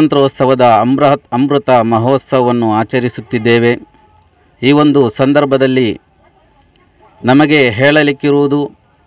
ಸ್ವಾತಂತ್ರ್ಯೋತ್ಸವದ ಅಮೃತ ಅಮೃತ ಮಹೋತ್ಸವವನ್ನು ಆಚರಿಸುತ್ತಿದ್ದೇವೆ ಈ ಒಂದು ಸಂದರ್ಭದಲ್ಲಿ ನಮಗೆ ಹೇಳಲಿಕ್ಕಿರುವುದು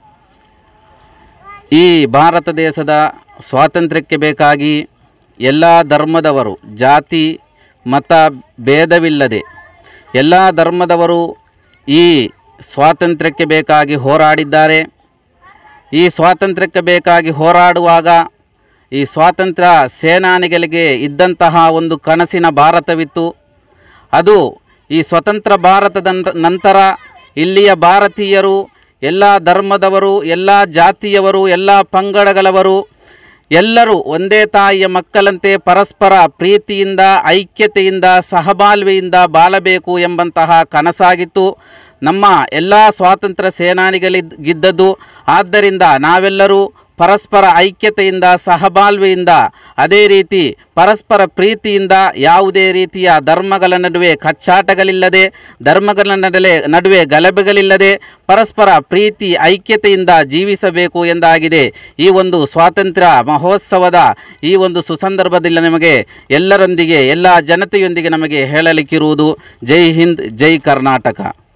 ಈ ಭಾರತ ದೇಶದ ಸ್ವಾತಂತ್ರ್ಯಕ್ಕೆ ಬೇಕಾಗಿ ಎಲ್ಲ ಧರ್ಮದವರು ಜಾತಿ ಮತ ಭೇದವಿಲ್ಲದೆ ಎಲ್ಲ ಧರ್ಮದವರು ಈ ಸ್ವಾತಂತ್ರ್ಯಕ್ಕೆ ಬೇಕಾಗಿ ಹೋರಾಡಿದ್ದಾರೆ ಈ ಸ್ವಾತಂತ್ರ್ಯಕ್ಕೆ ಬೇಕಾಗಿ ಹೋರಾಡುವಾಗ ಈ ಸ್ವಾತಂತ್ರ್ಯ ಸೇನಾನಿಗಳಿಗೆ ಇದ್ದಂತಹ ಒಂದು ಕನಸಿನ ಭಾರತವಿತ್ತು ಅದು ಈ ಸ್ವತಂತ್ರ ಭಾರತದ ನಂತ- ನಂತರ ಇಲ್ಲಿಯ ಭಾರತೀಯರು ಎಲ್ಲ ಧರ್ಮದವರು ಎಲ್ಲ ಜಾತಿಯವರು ಎಲ್ಲ ಪಂಗಡಗಳವರು ಎಲ್ಲರೂ ಒಂದೇ ತಾಯಿಯ ಮಕ್ಕಳಂತೆ ಪರಸ್ಪರ ಪ್ರೀತಿಯಿಂದ ಐಕ್ಯತೆಯಿಂದ ಸಹಬಾಳ್ವೆಯಿಂದ ಬಾಳಬೇಕು ಎಂಬಂತಹ ಕನಸಾಗಿತ್ತು ನಮ್ಮ ಎಲ್ಲ ಸ್ವಾತಂತ್ರ್ಯ ಸೇನಾನಿಗಳಿಗಿದ್ದದ್ದು ಆದ್ದರಿಂದ ನಾವೆಲ್ಲರೂ ಪರಸ್ಪರ ಐಕ್ಯತೆಯಿಂದ ಸಹಬಾಳ್ವೆಯಿಂದ ಅದೇ ರೀತಿ ಪರಸ್ಪರ ಪ್ರೀತಿಯಿಂದ ಯಾವುದೇ ರೀತಿಯ ಧರ್ಮಗಳ ನಡುವೆ ಕಚ್ಚಾಟಗಳಿಲ್ಲದೆ ಧರ್ಮಗಳ ನಡುವೆ ನಡುವೆ ಗಲಭೆಗಳಿಲ್ಲದೆ ಪರಸ್ಪರ ಪ್ರೀತಿ ಐಕ್ಯತೆಯಿಂದ ಜೀವಿಸಬೇಕು ಎಂದಾಗಿದೆ ಈ ಒಂದು ಸ್ವಾತಂತ್ರ್ಯ ಮಹೋತ್ಸವದ ಈ ಒಂದು ಸುಸಂದರ್ಭದಲ್ಲಿ ನಮಗೆ ಎಲ್ಲರೊಂದಿಗೆ ಎಲ್ಲ ಜನತೆಯೊಂದಿಗೆ ನಮಗೆ ಹೇಳಲಿಕ್ಕಿರುವುದು ಜೈ ಹಿಂದ್ ಜೈ ಕರ್ನಾಟಕ